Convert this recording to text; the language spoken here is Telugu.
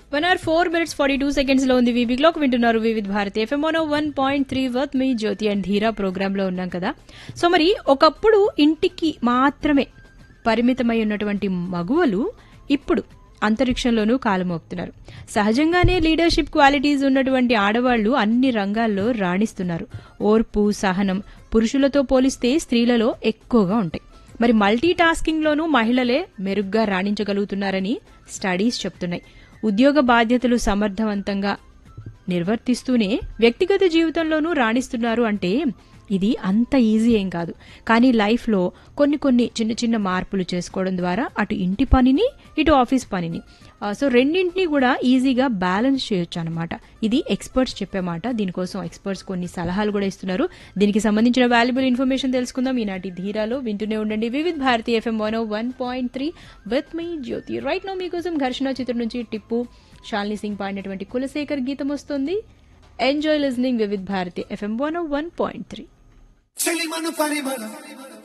one hour four minutes forty two seconds లో ఉంది వీవీ క్లాక్ వింటున్నారు Vividh Bharati FM one one point three with me Jyoti and Dheera programme లో ఉన్నాం కదా సో మరి ఒకప్పుడు ఇంటికి మాత్రమే పరిమితమై ఉన్నటువంటి మగువలు ఇప్పుడు అంతరిక్షంలోనూ కాలమోపుతున్నారు సహజంగానే లీడర్షిప్ క్వాలిటీస్ ఉన్నటువంటి ఆడవాళ్లు అన్ని రంగాల్లో రాణిస్తున్నారు ఓర్పు సహనం పురుషులతో పోలిస్తే స్త్రీలలో ఎక్కువగా ఉంటాయి మరి మల్టీ టాస్కింగ్లోనూ మహిళలే మెరుగ్గా రాణించగలుగుతున్నారని స్టడీస్ చెప్తున్నాయి ఉద్యోగ బాధ్యతలు సమర్థవంతంగా నిర్వర్తిస్తూనే వ్యక్తిగత జీవితంలోనూ రాణిస్తున్నారు అంటే ఇది అంత ఈజీ ఏం కాదు కానీ లైఫ్లో కొన్ని కొన్ని చిన్న చిన్న మార్పులు చేసుకోవడం ద్వారా అటు ఇంటి పనిని ఇటు ఆఫీస్ పనిని ఆ, సో రెండింటినీ కూడా ఈజీగా బ్యాలెన్స్ చేయొచ్చు అనమాట ఇది ఎక్స్పర్ట్స్ చెప్పే మాట దీనికోసం ఎక్స్పర్ట్స్ కొన్ని సలహాలు కూడా ఇస్తున్నారు దీనికి సంబంధించిన వాల్యుబుల్ ఇన్ఫర్మేషన్ తెలుసుకుందాం ఈనాటి ధీరాలో వింటూనే ఉండండి Vividh Bharati FM one one point three with me Jyoti right now మీకోసం ఘర్షణ చిత్రం నుంచి టిప్పు శాలిని సింగ్ పాడినటువంటి కులశేఖర్ గీతం వస్తుంది enjoy listening Vividh Bharati FM one one point three చెలిమను పరిమళం